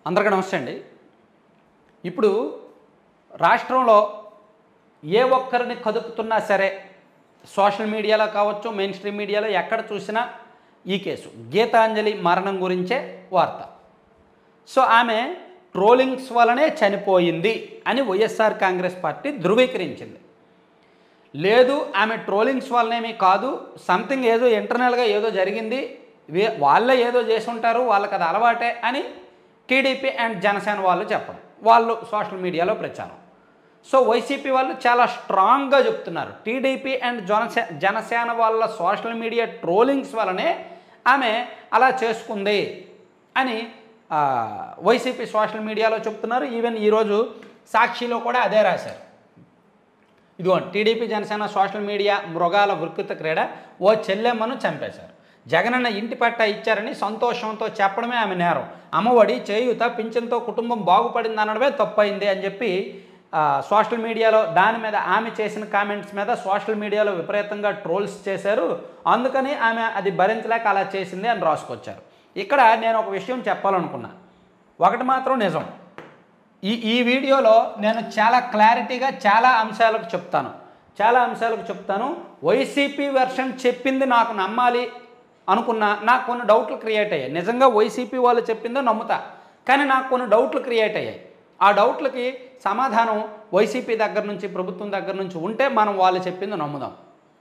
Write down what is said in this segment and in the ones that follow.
అందరికీ నమస్తే అండి ఇప్పుడు రాష్ట్రంలో ఏ ఒక్కరిని కదుపుతున్నా సరే సోషల్ మీడియాలో కావచ్చు మెయిన్ స్ట్రీమ్ మీడియాలో ఎక్కడ చూసినా ఈ కేసు గీతాంజలి మరణం గురించే వార్త సో ఆమె ట్రోలింగ్స్ వలనే చనిపోయింది అని వైఎస్ఆర్ కాంగ్రెస్ పార్టీ ధృవీకరించింది లేదు ఆమె ట్రోలింగ్స్ వల్లనేమి కాదు సంథింగ్ ఏదో ఇంటర్నల్గా ఏదో జరిగింది వే- వాళ్ళే ఏదో చేసి ఉంటారు వాళ్ళకి అది అలవాటే అని టీడీపీ అండ్ జనసేన వాళ్ళు చెప్పడం వాళ్ళు సోషల్ మీడియాలో ప్రచారం సో వైసీపీ వాళ్ళు చాలా స్ట్రాంగ్గా చెప్తున్నారు టీడీపీ అండ్ జనసే జనసేన వాళ్ళ సోషల్ మీడియా ట్రోలింగ్స్ వలనే ఆమె అలా చేసుకుంది అని ఆ, వైసీపీ సోషల్ మీడియాలో చెప్తున్నారు ఈవెన్ ఈరోజు సాక్షిలో కూడా అదే రాశారు ఇదిగోండి టీడీపీ జనసేన సోషల్ మీడియా మృగాల వికృత క్రీడ ఓ చెల్లెమ్మను చంపేశారు జగనన్న ఇంటి పట్ట ఇచ్చారని సంతోషంతో చెప్పడమే ఆమె నేరం అమ్మఒడి చేయూత పింఛన్తో కుటుంబం బాగుపడింది అనడమే తప్పైంది అని చెప్పి ఆ, సోషల్ మీడియాలో దాని మీద ఆమె చేసిన కామెంట్స్ మీద సోషల్ మీడియాలో విపరీతంగా ట్రోల్స్ చేశారు అందుకని ఆమె అది భరించలేక అలా చేసింది అని రాసుకొచ్చారు ఇక్కడ నేను ఒక విషయం చెప్పాలనుకున్నా ఒకటి మాత్రం నిజం ఈ ఈ వీడియోలో నేను చాలా క్లారిటీగా చాలా అంశాలకు చెప్తాను చాలా అంశాలకు చెప్తాను వైసీపీ వెర్షన్ చెప్పింది నాకు నమ్మాలి అనుకున్నా నాకు కొన్ని డౌట్లు క్రియేట్ అయ్యాయి నిజంగా వైసీపీ వాళ్ళు చెప్పిందో నమ్ముతా కానీ నాకు కొన్ని డౌట్లు క్రియేట్ అయ్యాయి ఆ డౌట్లకి సమాధానం వైసీపీ దగ్గర నుంచి ప్రభుత్వం దగ్గర నుంచి ఉంటే మనం వాళ్ళు చెప్పింది నమ్ముదాం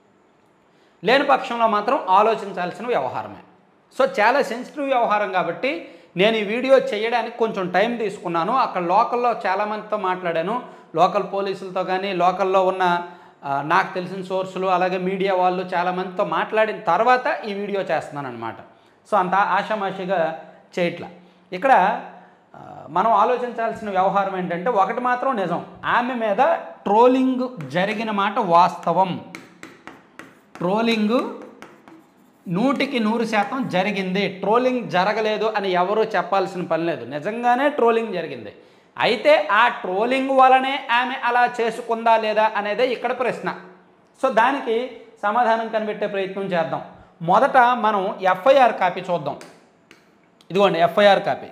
లేని పక్షంలో మాత్రం ఆలోచించాల్సిన వ్యవహారమే సో చాలా సెన్సిటివ్ వ్యవహారం కాబట్టి నేను ఈ వీడియో చేయడానికి కొంచెం టైం తీసుకున్నాను అక్కడ లోకల్లో చాలామందితో మాట్లాడాను లోకల్ పోలీసులతో కానీ లోకల్లో ఉన్న ఆ, నాకు తెలిసిన సోర్సులు అలాగే మీడియా వాళ్ళు చాలామందితో మాట్లాడిన తర్వాత ఈ వీడియో చేస్తున్నాను అనమాట సో అంత ఆషామాషిగా చేయట్లా ఇక్కడ ఆ, మనం ఆలోచించాల్సిన వ్యవహారం ఏంటంటే ఒకటి మాత్రం నిజం ఆమె మీద ట్రోలింగ్ జరిగిన మాట వాస్తవం ట్రోలింగ్ నూటికి నూరు శాతం జరిగింది ట్రోలింగ్ జరగలేదు అని ఎవరూ చెప్పాల్సిన పని లేదు నిజంగానే ట్రోలింగ్ జరిగింది అయితే ఆ ట్రోలింగ్ వలనే ఆమె అలా చేసుకుందా లేదా అనేదే ఇక్కడ ప్రశ్న సో దానికి సమాధానం కనిపెట్టే ప్రయత్నం చేద్దాం మొదట మనం ఎఫ్ఐఆర్ కాపీ చూద్దాం ఇదిగోండి FIR copy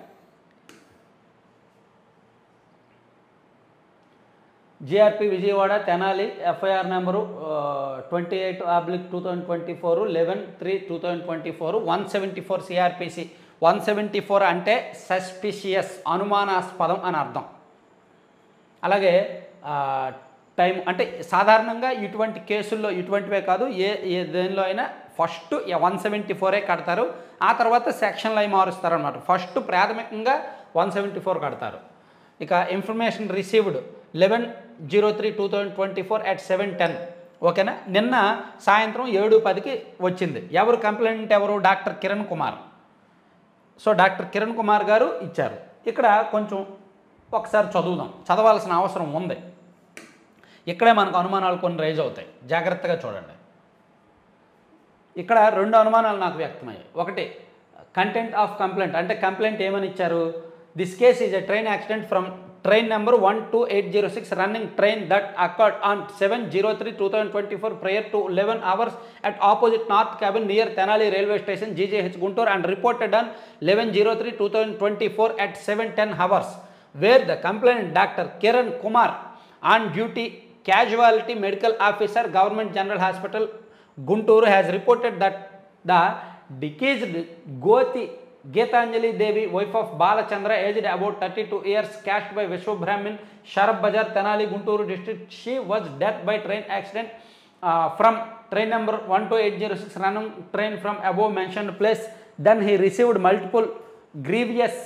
GRP Vijayawada Tenali FIR number twenty eight oblique two thousand twenty four eleven three two thousand twenty four one seventy four CrPC one seventy four అంటే సస్పిషియస్ అనుమానాస్పదం అని అర్థం అలాగే ఆ, టైం అంటే సాధారణంగా ఇటువంటి కేసుల్లో ఇటువంటివే కాదు ఏ ఏ దేనిలో అయినా ఫస్ట్ వన్ సెవెంటీ ఫోరే కడతారు ఆ తర్వాత సెక్షన్లు అవి మారుస్తారు అనమాట ఫస్ట్ ప్రాథమికంగా వన్ సెవెంటీ ఫోర్ కడతారు ఇక information received eleven zero three two thousand twenty four at seven ten ఓకేనా నిన్న సాయంత్రం ఏడు పదికి వచ్చింది ఎవరు కంప్లైంట్ ఎవరు doctor Kiran Kumar so doctor Kiran Kumar garu ఇచ్చారు ఇక్కడ కొంచెం ఒకసారి చదువుదాం చదవాల్సిన అవసరం ఉంది ఇక్కడే మనకు అనుమానాలు కొన్ని రైజ్ అవుతాయి జాగ్రత్తగా చూడండి ఇక్కడ రెండు అనుమానాలు నాకు వ్యక్తమయ్యాయి ఒకటి కంటెంట్ ఆఫ్ కంప్లైంట్ అంటే కంప్లైంట్ ఏమని ఇచ్చారు this case is a train accident from train number one two eight zero six running train that occurred on seven zero three two thousand twenty four prior to eleven hours at opposite north cabin near Tenali railway station GJH Guntur and reported on eleven zero three two thousand twenty four at seven ten hours where the complaint doctor Kiran Kumar on duty casualty medical officer government general hospital Guntur has reported that the deceased Gothi Geetanjali Devi wife of Balachandra aged about thirty two years caste by Vishwabrahmin Sharab Bazar Tenali Guntur district she was death by train accident from train number one two eight zero six running train from above mention place then he received multiple grievous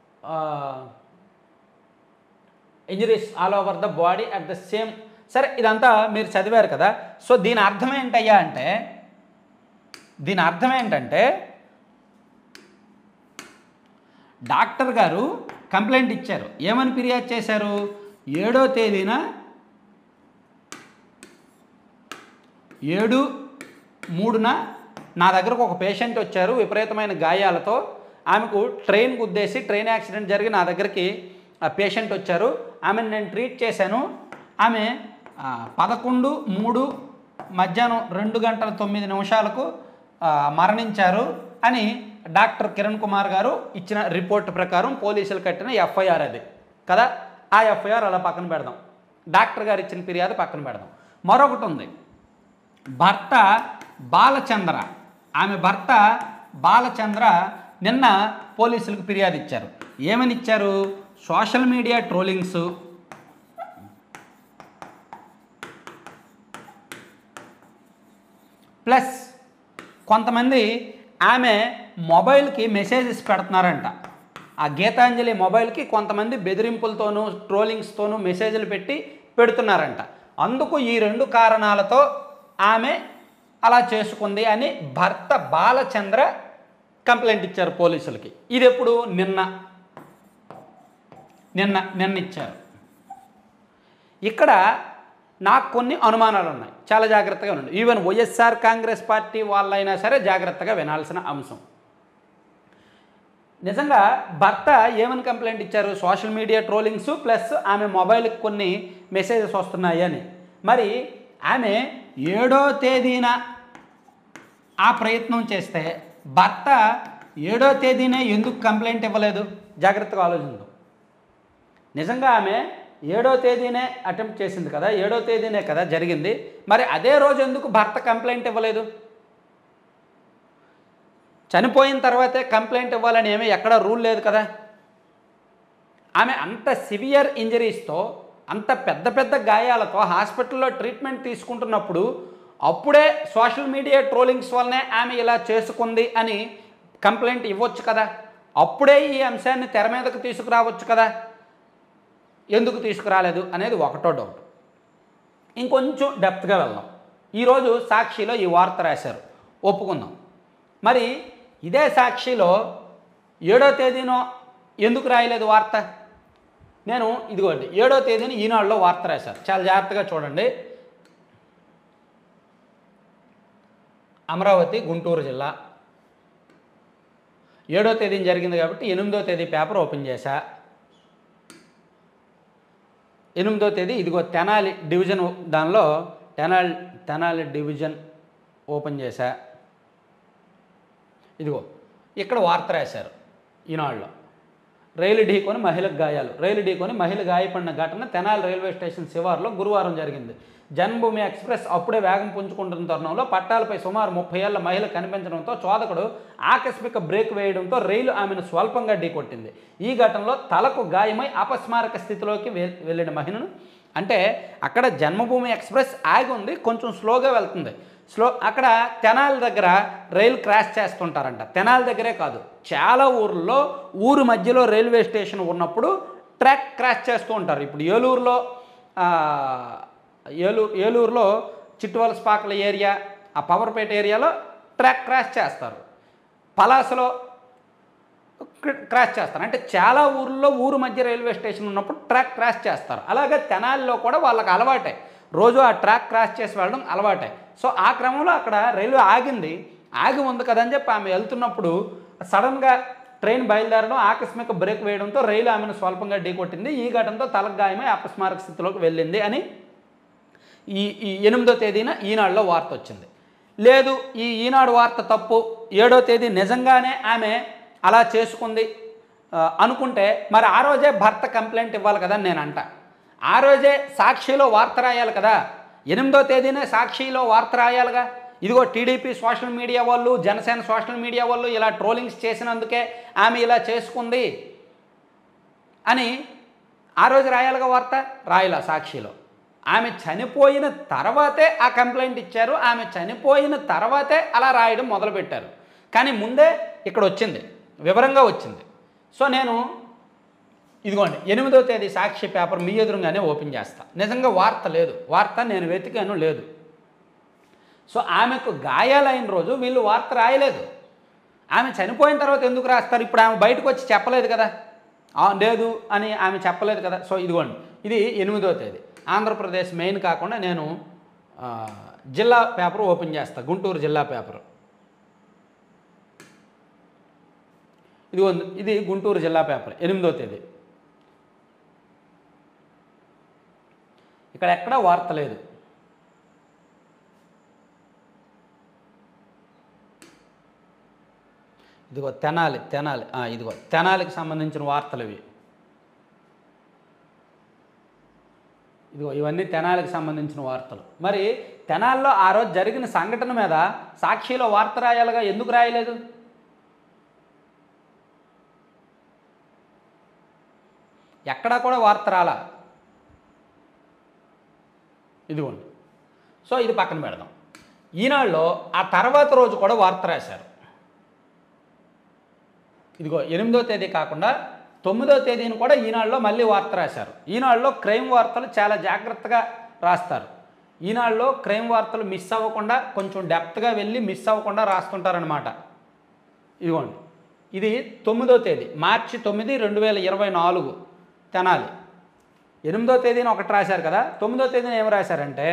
injuries all over the body at the same సరే ఇదంతా మీరు చదివారు కదా so దీని అర్థం ఏంటయ్యా అంటే దీని అర్థం ఏంటంటే డాక్టర్ గారు కంప్లైంట్ ఇచ్చారు ఏమని ఫిర్యాదు చేశారు ఏడో తేదీన ఏడు మూడున నా దగ్గరకు ఒక పేషెంట్ వచ్చారు విపరీతమైన గాయాలతో ఆమెకు ట్రైన్ గుద్దేసి ట్రైన్ యాక్సిడెంట్ జరిగి నా దగ్గరికి ఆ పేషెంట్ వచ్చారు ఆమెను నేను ట్రీట్ చేశాను ఆమె ఆ, పదకొండు మూడు మధ్యాహ్నం రెండు గంటల తొమ్మిది నిమిషాలకు ఆ, మరణించారు అని డాక్టర్ కిరణ్ కుమార్ గారు ఇచ్చిన రిపోర్ట్ ప్రకారం పోలీసులు కట్టిన ఎఫ్ఐఆర్ అది కదా ఆ ఎఫ్ఐఆర్ అలా పక్కన పెడదాం డాక్టర్ గారు ఇచ్చిన ఫిర్యాదు పక్కన పెడదాం మరొకటి ఉంది భర్త బాలచంద్ర ఆమె భర్త బాలచంద్ర నిన్న పోలీసులకు ఫిర్యాదు ఇచ్చారు ఏమని ఇచ్చారు సోషల్ మీడియా ట్రోలింగ్స్ ప్లస్ కొంతమంది ఆమె మొబైల్కి మెసేజెస్ పెడుతున్నారంట ఆ గీతాంజలి మొబైల్కి కొంతమంది బెదిరింపులతోనూ ట్రోలింగ్స్తోనూ మెసేజ్లు పెట్టి పెడుతున్నారంట అందుకు ఈ రెండు కారణాలతో ఆమె అలా చేసుకుంది అని భర్త బాలచంద్ర కంప్లైంట్ ఇచ్చారు పోలీసులకి ఇది ఎప్పుడు నిన్న నిన్న నిన్న ఇచ్చారు ఇక్కడ నాకు కొన్ని అనుమానాలు ఉన్నాయి చాలా జాగ్రత్తగా ఉండండి ఈవెన్ వైఎస్ఆర్ కాంగ్రెస్ పార్టీ వాళ్ళైనా సరే జాగ్రత్తగా వినాల్సిన అంశం నిజంగా భర్త ఏమని కంప్లైంట్ ఇచ్చారు సోషల్ మీడియా ట్రోలింగ్స్ ప్లస్ ఆమె మొబైల్కి కొన్ని మెసేజెస్ వస్తున్నాయి అని మరి ఆమె ఏడో తేదీన ఆ ప్రయత్నం చేస్తే భర్త ఏడో తేదీనే ఎందుకు కంప్లైంట్ ఇవ్వలేదు జాగ్రత్తగా ఆలోచించు నిజంగా ఆమె ఏడో తేదీనే అటెంప్ట్ చేసింది కదా ఏడో తేదీనే కదా జరిగింది మరి అదే రోజు ఎందుకు భర్త కంప్లైంట్ ఇవ్వలేదు చనిపోయిన తర్వాతే కంప్లైంట్ ఇవ్వాలని ఏమీ ఎక్కడ రూల్ లేదు కదా ఆమె అంత సివియర్ ఇంజరీస్తో అంత పెద్ద పెద్ద గాయాలతో హాస్పిటల్లో ట్రీట్మెంట్ తీసుకుంటున్నప్పుడు అప్పుడే సోషల్ మీడియా ట్రోలింగ్స్ వల్లనే ఆమె ఇలా చేసుకుంది అని కంప్లైంట్ ఇవ్వచ్చు కదా అప్పుడే ఈ అంశాన్ని తెర మీదకు తీసుకురావచ్చు కదా ఎందుకు తీసుకురాలేదు అనేది ఒకటో డౌట్ ఇంకొంచెం డెప్త్గా వెళ్దాం ఈరోజు సాక్షిలో ఈ వార్త రాశారు ఒప్పుకుందాం మరి ఇదే సాక్షిలో ఏడో తేదీనో ఎందుకు రాయలేదు వార్త నేను ఇదిగోండి ఏడో తేదీని ఈనాడులో వార్త రాశారు చాలా జాగ్రత్తగా చూడండి అమరావతి గుంటూరు జిల్లా ఏడో తేదీన జరిగింది కాబట్టి ఎనిమిదో తేదీ పేపర్ ఓపెన్ చేశా ఎనిమిదో తేదీ ఇదిగో తెనాలి డివిజన్ దానిలో తెనాలి తెనాలి డివిజన్ ఓపెన్ చేశా ఇదిగో ఇక్కడ వార్త రాశారు ఈనాడులో రైలు ఢీకొని మహిళకు గాయాలు రైలు ఢీకొని మహిళ గాయపడిన ఘటన తెనాలి రైల్వే స్టేషన్ శివారులో గురువారం జరిగింది జన్మభూమి ఎక్స్ప్రెస్ అప్పుడే వేగం పుంజుకుంటున్న తరుణంలో పట్టాలపై సుమారు ముప్పై ఏళ్ల మహిళ కనిపించడంతో చోదకుడు ఆకస్మిక బ్రేక్ వేయడంతో రైలు ఆమెను స్వల్పంగా ఢీకొట్టింది ఈ ఘటనలో తలకు గాయమై అపస్మారక స్థితిలోకి వె- వెళ్ళిన మహిళను అంటే అక్కడ జన్మభూమి ఎక్స్ప్రెస్ ఆగి ఉంది కొంచెం స్లోగా వెళ్తుంది స్లో అక్కడ తెనాలి దగ్గర రైలు క్రాష్ చేస్తుంటారంట తెనాలి దగ్గరే కాదు చాలా ఊర్లలో ఊరు మధ్యలో రైల్వే స్టేషన్ ఉన్నప్పుడు ట్రాక్ క్రాష్ చేస్తూ ఉంటారు ఇప్పుడు ఏలూరులో ఆ, ఏలూరు ఏలూరులో చిట్టువలసపాకల ఏరియా ఆ పవర్పేట ఏరియాలో ట్రాక్ క్రాష్ చేస్తారు పలాసలో క్ర- క్రాష్ చేస్తారు అంటే చాలా ఊర్లో ఊరు మధ్య రైల్వే స్టేషన్ ఉన్నప్పుడు ట్రాక్ క్రాష్ చేస్తారు అలాగే తెనాలిలో కూడా వాళ్ళకి అలవాటే రోజు ఆ ట్రాక్ క్రాష్ చేసి వెళ్ళడం అలవాటే సో ఆ క్రమంలో అక్కడ రైల్వే ఆగింది ఆగి ఉంది కదని చెప్పి ఆమె వెళ్తున్నప్పుడు సడన్గా ట్రైన్ బయలుదేరడం ఆకస్మిక బ్రేక్ వేయడంతో రైలు ఆమెను స్వల్పంగా ఢీకొట్టింది ఈ ఘటనతో తలకు గాయమై అపస్మారక స్థితిలోకి వెళ్ళింది అని ఈ ఈ ఎనిమిదో తేదీన ఈనాడులో వార్త వచ్చింది లేదు ఈ ఈనాడు వార్త తప్పు ఏడో తేదీ నిజంగానే ఆమె అలా చేసుకుంది ఆ, అనుకుంటే మరి ఆ రోజే భర్త కంప్లైంట్ ఇవ్వాలి కదా అని నేను అంట ఆ రోజే సాక్షిలో వార్త రాయాలి కదా ఎనిమిదో తేదీనే సాక్షిలో వార్త రాయాలిగా ఇదిగో టీడీపీ సోషల్ మీడియా వాళ్ళు జనసేన సోషల్ మీడియా వాళ్ళు ఇలా ట్రోలింగ్స్ చేసినందుకే ఆమె ఇలా చేసుకుంది అని ఆ రోజు రాయాలిగా వార్త రాయలా సాక్షిలో ఆమె చనిపోయిన తర్వాతే ఆ కంప్లైంట్ ఇచ్చారు ఆమె చనిపోయిన తర్వాతే అలా రాయడం మొదలుపెట్టారు కానీ ముందే ఇక్కడ వచ్చింది వివరంగా వచ్చింది సో నేను ఇదిగోండి ఎనిమిదో తేదీ సాక్షి పేపర్ మీ ఎదురుగానే ఓపెన్ చేస్తా నిజంగా వార్త లేదు వార్త నేను వెతికాను లేదు సో ఆమెకు గాయాలైన రోజు వీళ్ళు వార్త రాయలేదు ఆమె చనిపోయిన తర్వాత ఎందుకు రాస్తారు ఇప్పుడు ఆమె బయటకు వచ్చి చెప్పలేదు కదా ఆ, లేదు అని ఆమె చెప్పలేదు కదా సో ఇదిగోండి ఇది ఎనిమిదో తేదీ ఆంధ్రప్రదేశ్ మెయిన్ కాకుండా నేను ఆ, జిల్లా పేపర్ ఓపెన్ చేస్తా గుంటూరు జిల్లా పేపర్ ఇదిగో ఇది గుంటూరు జిల్లా పేపర్ ఎనిమిదో తేదీ ఇక్కడ ఎక్కడా వార్త లేదు ఇదిగో తెనాలి తెనాలి ఆ, ఇదిగో తెనాలికి సంబంధించిన వార్తలు ఇవి ఇదిగో ఇవన్నీ తెనాలికి సంబంధించిన వార్తలు మరి తెనాల్లో ఆ రోజు జరిగిన సంఘటన మీద సాక్షిలో వార్త రాయాలిగా ఎందుకు రాయలేదు ఎక్కడా కూడా వార్త రాలా ఇదిగోండి సో ఇది పక్కన పెడదాం ఈనాడులో ఆ తర్వాత రోజు కూడా వార్త రాశారు ఇదిగో ఎనిమిదో తేదీ కాకుండా తొమ్మిదో తేదీని కూడా ఈనాడులో మళ్ళీ వార్త రాశారు ఈనాడులో క్రైమ్ వార్తలు చాలా జాగ్రత్తగా రాస్తారు ఈనాడులో క్రైమ్ వార్తలు మిస్ అవ్వకుండా కొంచెం డెప్త్గా వెళ్ళి మిస్ అవ్వకుండా రాస్తుంటారనమాట ఇదిగోండి ఇది తొమ్మిదో తేదీ మార్చి తొమ్మిది రెండు వేల ఇరవై నాలుగు తెనాలి ఎనిమిదో తేదీన ఒకటి రాశారు కదా తొమ్మిదో తేదీన ఏం రాశారంటే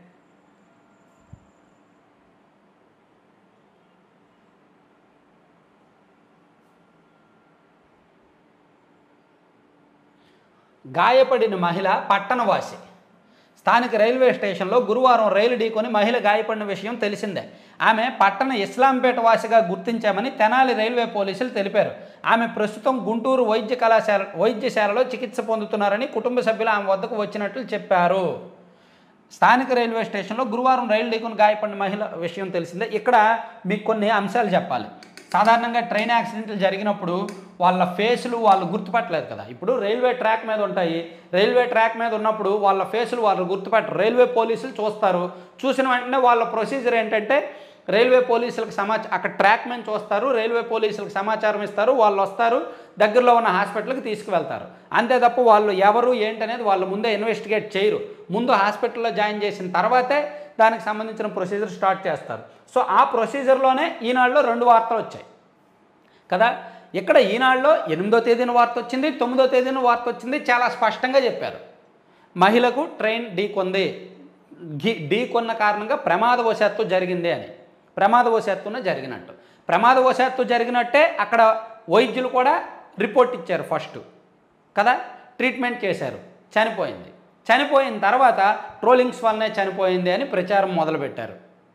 గాయపడిన మహిళ పట్టణవాసి స్థానిక రైల్వే స్టేషన్లో గురువారం రైలు ఢీకొని మహిళ గాయపడిన విషయం తెలిసిందే ఆమె పట్టణ ఇస్లాంపేట వాసిగా గుర్తించామని తెనాలి రైల్వే పోలీసులు తెలిపారు ఆమె ప్రస్తుతం గుంటూరు వైద్య కళాశాల వైద్యశాలలో చికిత్స పొందుతున్నారని కుటుంబ సభ్యులు ఆమె వద్దకు వచ్చినట్లు చెప్పారు స్థానిక రైల్వే స్టేషన్లో గురువారం రైలు ఢీకొని గాయపడిన మహిళ విషయం తెలిసిందే ఇక్కడ మీకు కొన్ని అంశాలు చెప్పాలి సాధారణంగా ట్రైన్ యాక్సిడెంట్లు జరిగినప్పుడు వాళ్ళ ఫేసులు వాళ్ళు గుర్తుపట్టలేదు కదా ఇప్పుడు రైల్వే ట్రాక్ మీద ఉంటాయి రైల్వే ట్రాక్ మీద ఉన్నప్పుడు వాళ్ళ ఫేసులు వాళ్ళు గుర్తుపట్టరు రైల్వే పోలీసులు చూస్తారు చూసిన వెంటనే వాళ్ళ ప్రొసీజర్ ఏంటంటే రైల్వే పోలీసులకు సమాచారం అక్కడ ట్రాక్ మీద చూస్తారు రైల్వే పోలీసులకు సమాచారం ఇస్తారు వాళ్ళు వస్తారు దగ్గరలో ఉన్న హాస్పిటల్కి తీసుకువెళ్తారు అంతే తప్ప వాళ్ళు ఎవరు ఏంటనేది వాళ్ళు ముందే ఇన్వెస్టిగేట్ చేయరు ముందు హాస్పిటల్లో జాయిన్ చేసిన తర్వాతే దానికి సంబంధించిన ప్రొసీజర్ స్టార్ట్ చేస్తారు సో ఆ ప్రొసీజర్లోనే ఈనాడులో రెండు వార్తలు వచ్చాయి కదా ఇక్కడ ఈనాడులో ఎనిమిదో తేదీన వార్త వచ్చింది తొమ్మిదో తేదీన వార్త వచ్చింది చాలా స్పష్టంగా చెప్పారు మహిళకు ట్రైన్ ఢీకొంది ఘీ ఢీకొన్న కారణంగా ప్రమాదవశాత్తు జరిగింది అని ప్రమాదవశాత్తున జరిగినట్టు ప్రమాదవశాత్తు జరిగినట్టే అక్కడ వైద్యులు కూడా రిపోర్ట్ ఇచ్చారు ఫస్ట్ కదా ట్రీట్మెంట్ చేశారు చనిపోయింది చనిపోయిన తర్వాత ట్రోలింగ్స్ వల్లనే చనిపోయింది అని ప్రచారం మొదలుపెట్టారు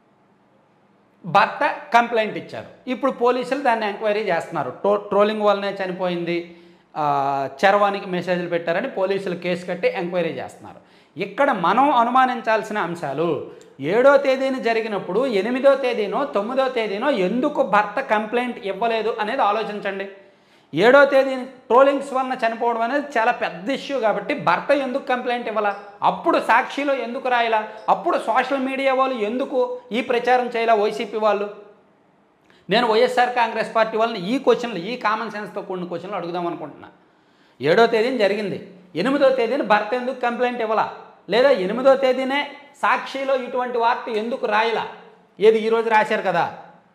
భర్త కంప్లైంట్ ఇచ్చారు ఇప్పుడు పోలీసులు దాన్ని ఎంక్వైరీ చేస్తున్నారు ట్రో ట్రోలింగ్ వల్లనే చనిపోయింది ఆ, చరవానికి మెసేజ్లు పెట్టారని పోలీసులు కేసు కట్టి ఎంక్వైరీ చేస్తున్నారు ఇక్కడ మనం అనుమానించాల్సిన అంశాలు ఏడో తేదీన జరిగినప్పుడు ఎనిమిదో తేదీనో తొమ్మిదో తేదీనో ఎందుకు భర్త కంప్లైంట్ ఇవ్వలేదు అనేది ఆలోచించండి ఏడో తేదీ ట్రోలింగ్స్ వలన చనిపోవడం అనేది చాలా పెద్ద ఇష్యూ కాబట్టి భర్త ఎందుకు కంప్లైంట్ ఇవ్వాలా అప్పుడు సాక్షిలో ఎందుకు రాయాలా అప్పుడు సోషల్ మీడియా వాళ్ళు ఎందుకు ఈ ప్రచారం చేయాలా వైసీపీ వాళ్ళు నేను వైఎస్ఆర్ కాంగ్రెస్ పార్టీ వాళ్ళని ఈ క్వశ్చన్లు ఈ కామన్ సెన్స్తో కూడిన క్వశ్చన్లు అడుగుదాం అనుకుంటున్నా ఏడో తేదీన జరిగింది ఎనిమిదో తేదీన భర్త ఎందుకు కంప్లైంట్ ఇవ్వాలా లేదా ఎనిమిదో తేదీనే సాక్షిలో ఇటువంటి వార్త ఎందుకు రాయలా ఏది ఈరోజు రాశారు కదా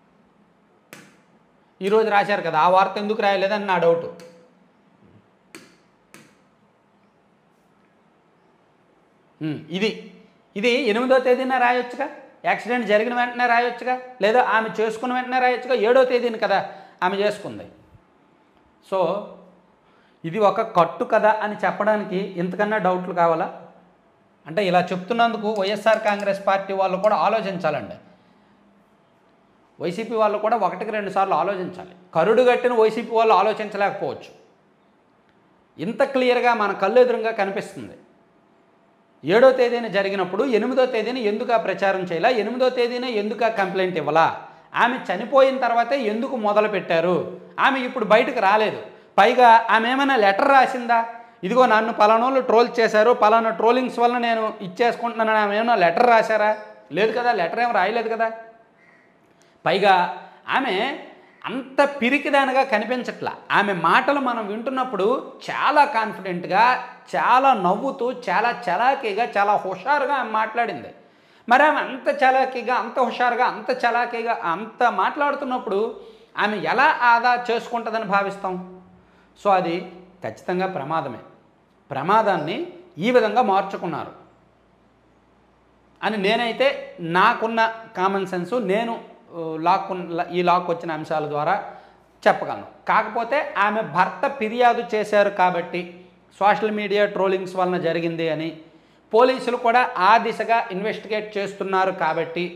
ఈరోజు రాశారు కదా ఆ వార్త ఎందుకు రాయలేదని నా డౌట్ ఉమ్, ఇది ఇది ఎనిమిదో తేదీన రాయొచ్చుగా యాక్సిడెంట్ జరిగిన వెంటనే రాయొచ్చుగా లేదా ఆమె చేసుకున్న వెంటనే రాయొచ్చుగా ఏడో తేదీన కదా ఆమె చేసుకుంది సో ఇది ఒక కట్టు కదా అని చెప్పడానికి ఇంతకన్నా డౌట్లు కావాలా అంటే ఇలా చెప్తున్నందుకు వైఎస్ఆర్ కాంగ్రెస్ పార్టీ వాళ్ళు కూడా ఆలోచించాలండి వైసీపీ వాళ్ళు కూడా ఒకటికి రెండు సార్లు ఆలోచించాలి కరుడు గట్టిన వైసీపీ వాళ్ళు ఆలోచించలేకపోవచ్చు ఇంత క్లియర్గా మన కళ్ళు ఎదురుగా కనిపిస్తుంది ఏడో తేదీన జరిగినప్పుడు ఎనిమిదో తేదీన ఎందుకు ఆ ప్రచారం చేయాలా ఎనిమిదో తేదీన ఎందుకు ఆ కంప్లైంట్ ఇవ్వాలా ఆమె చనిపోయిన తర్వాతే ఎందుకు మొదలు పెట్టారు ఆమె ఇప్పుడు బయటకు రాలేదు పైగా ఆమె ఏమైనా లెటర్ రాసిందా ఇదిగో నన్ను పలానోళ్ళు ట్రోల్ చేశారు పలానా ట్రోలింగ్స్ వల్ల నేను ఇచ్చేసుకుంటున్నాను ఆమె ఏమైనా లెటర్ రాశారా లేదు కదా లెటర్ ఏం రాయలేదు కదా పైగా ఆమె అంత పిరికిదానిగా కనిపించట్లా ఆమె మాటలు మనం వింటున్నప్పుడు చాలా కాన్ఫిడెంట్గా చాలా నవ్వుతూ చాలా చలాకీగా చాలా హుషారుగా ఆమె మాట్లాడింది మరి ఆమె అంత చలాకీగా అంత హుషారుగా అంత చలాకీగా అంత మాట్లాడుతున్నప్పుడు ఆమె ఎలా ఆదా చేసుకుంటుందని భావిస్తాం సో అది ఖచ్చితంగా ప్రమాదమే ప్రమాదాన్ని ఈ విధంగా మార్చుకున్నారు అని నేనైతే నాకున్న కామన్ సెన్సు నేను ఆ, లాక్ ఈ లాక్ వచ్చిన అంశాల ద్వారా చెప్పగలను కాకపోతే ఆమె భర్త ఫిర్యాదు చేశారు కాబట్టి సోషల్ మీడియా ట్రోలింగ్స్ వలన జరిగింది అని పోలీసులు కూడా ఆ దిశగా ఇన్వెస్టిగేట్ చేస్తున్నారు కాబట్టి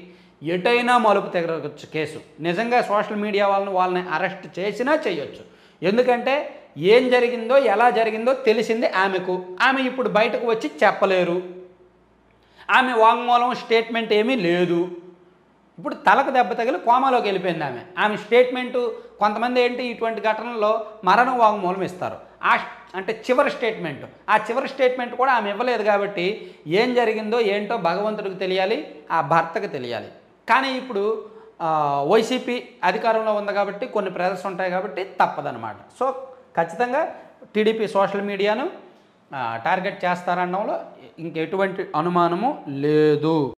ఎటైనా మలుపు తిరగచ్చు కేసు నిజంగా సోషల్ మీడియా వాళ్ళని వాళ్ళని అరెస్ట్ చేసినా చేయొచ్చు ఎందుకంటే ఏం జరిగిందో ఎలా జరిగిందో తెలిసింది ఆమెకు ఆమె ఇప్పుడు బయటకు వచ్చి చెప్పలేరు ఆమె వాంగ్మూలం స్టేట్మెంట్ ఏమీ లేదు ఇప్పుడు తలకు దెబ్బ తగిలి కోమాలోకి వెళ్ళిపోయింది ఆమె ఆమె స్టేట్మెంటు కొంతమంది ఏంటి ఇటువంటి ఘటనల్లో మరణ వాంగ్మూలం ఇస్తారు ఆ అంటే చివరి స్టేట్మెంట్ ఆ చివరి స్టేట్మెంట్ కూడా ఆమె ఇవ్వలేదు కాబట్టి ఏం జరిగిందో ఏంటో భగవంతుడికి తెలియాలి ఆ భర్తకు తెలియాలి కానీ ఇప్పుడు ఆ, వైసీపీ అధికారంలో ఉంది కాబట్టి కొన్ని ప్రెజర్స్ ఉంటాయి కాబట్టి తప్పదనమాట సో ఖచ్చితంగా టీడీపీ సోషల్ మీడియాను ఆ, టార్గెట్ చేస్తారనడంలో ఇంకెటువంటి అనుమానము లేదు